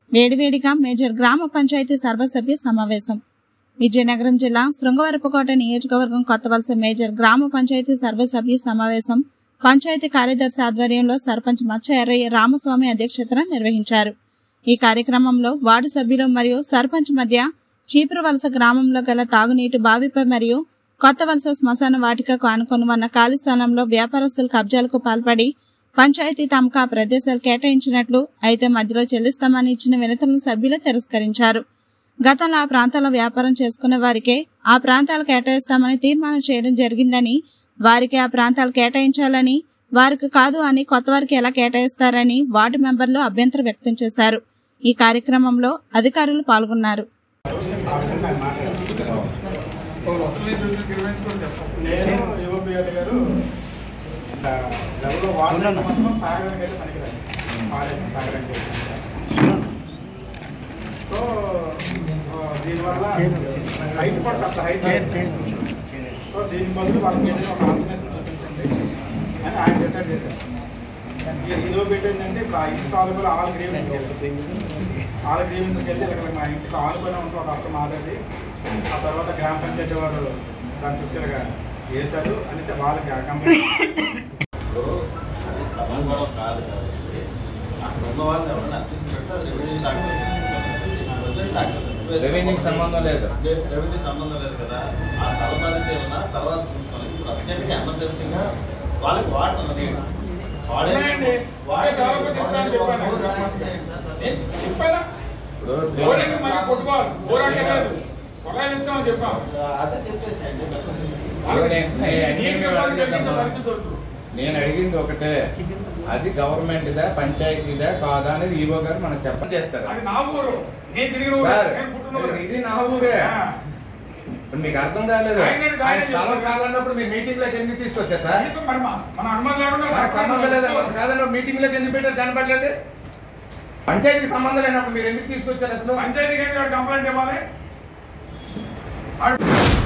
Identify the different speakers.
Speaker 1: వేడివేడిగా మేజర్ గ్రామ పంచాయతీ సర్వసభ్య సమావేశం విజయనగరం జిల్లా శృంగవరపుకోట నియోజకవర్గం కొత్తవలస మేజర్ గ్రామ పంచాయతీ సర్వసభ్య సమావేశం పంచాయతీ కార్యదర్శి ఆధ్వర్యంలో సర్పంచ్ మచ్చ ఎర్రయ్య రామస్వామి అధ్యక్షతన నిర్వహించారు ఈ కార్యక్రమంలో వార్డు సభ్యులు మరియు సర్పంచ్ మధ్య చీపురువలస గ్రామంలో గల తాగునీటి బావిపై మరియు కొత్త వలస శ్మశాన వాటికకు ఆనుకొని ఉన్న ఖాళీ స్థలంలో వ్యాపారస్తులు కబ్జాలకు పాల్పడి పంచాయతీ తమకు ఆ ప్రదేశాలు కేటాయించినట్లు అయితే మధ్యలో చెల్లిస్తామని ఇచ్చిన వినతులను సభ్యులు తిరస్కరించారు గతంలో ఆ ప్రాంతాల్లో వ్యాపారం చేసుకునే వారికే ఆ ప్రాంతాలు కేటాయిస్తామని తీర్మానం చేయడం జరిగిందని వారికి ఆ ప్రాంతాలు కేటాయించాలని వారికి కాదు అని కొత్త వారికి ఎలా కేటాయిస్తారని వార్డు మెంబర్లు అభ్యంతరం వ్యక్తం చేశారు ఈ కార్యక్రమంలో అధికారులు పాల్గొన్నారు
Speaker 2: నేను యువబిఆర్ గారు ఆ, లెవెల్లో వాటర్ మాత్రం తాగడానికి అయితే పనికిరాదు పాడైతే తాగడానికి సో ఆ, దీనివల్ల హైట్ కూడా కాస్త హైట్ సో దీని బదులు వాళ్ళకి ఏదైనా ఒక ఆర్గనైజేషన్ చూపించండి అని ఆయన డిసైడ్ చేశారు ఈ- ఈలో పెట్టిందంటే ఇప్పుడు ఆ ఇంటి తాలూకులో ఆల్ గ్రీవెన్స్ ఆల్ గ్రీవెన్స్కి వెళ్ళి ఇక్కడ మా ఇంటికి ఆలుపైన ఉంటే ఒక అక్క మాట్లాడి ఆ తర్వాత గ్రామ పంచాయతీ వారు దాని చుట్టూగా వేశారు అనేసి వాళ్ళకి ఆ కంపెనీ
Speaker 3: ఇప్పుడు అది స్థలం కూడా కాదు కాబట్టి అక్కడ ఉన్న వాళ్ళని ఎవరైనా అర్పించినట్టు అది రెవెన్యూ శాఖ ప్రజెంట్ అక్కడ
Speaker 4: రెవెన్యూకి సంబంధం లేదు.
Speaker 3: లేదు, రెవెన్యూ సంబంధం లేదు కదా ఆ స్థల పరిశీలన తర్వాత చూసుకొని ఇప్పుడు అర్జెంట్గా ఎమర్జెన్సీగా వాళ్ళకి వాటర్ అన్నది వాడే
Speaker 2: ఉన్నాయండి. ఇంకా చాలా మంది ఇస్తారని చెప్పాను. నేను చెప్పానా బోరింగ్ మళ్ళీ కొట్టుకోవాలి బోరాకే లేదు కొలాయిలు ఇస్తామని చెప్పాం
Speaker 3: అదే చెప్పేసేయండి
Speaker 4: నేను- నేను-
Speaker 2: నీటికి ఇబ్బంది కలిగించే పరిస్థితి వద్దు
Speaker 4: నేను అడిగింది ఒకటే అది గవర్నమెంట్దా పంచాయతీదా కాదా అనేది ఈవో గారు మనకు చెప్పని చేస్తారు
Speaker 2: అది నా ఊరు నేను తిరిగిన ఊరు
Speaker 4: సార్
Speaker 2: నేను పుట్టిన ఊరు
Speaker 4: ఇది నా ఊరే
Speaker 2: ఆ.
Speaker 4: ఇప్పుడు మీకు అర్థం కాలేదు
Speaker 2: ఆయనది ఆయనే
Speaker 4: ఆయన స్థలం
Speaker 2: చెప్పారు.
Speaker 4: కాదన్నప్పుడు మీరు మీటింగ్ లోకి ఎందుకు తీసుకొచ్చారు సార్
Speaker 2: కనీసం మరి మా- మన అనుమతి లేకుండా
Speaker 4: నాకు సంబంధం లేదు కాదన్నప్పుడు మీటింగ్ లోకి ఎందుకు పెట్టారు కనపడలేదు పంచాయతీకి సంబంధం లేనప్పుడు మీరు ఎందుకు తీసుకొచ్చారు అసలు
Speaker 2: పంచాయతీ గారికి కంప్లైంట్ ఇవ్వాలి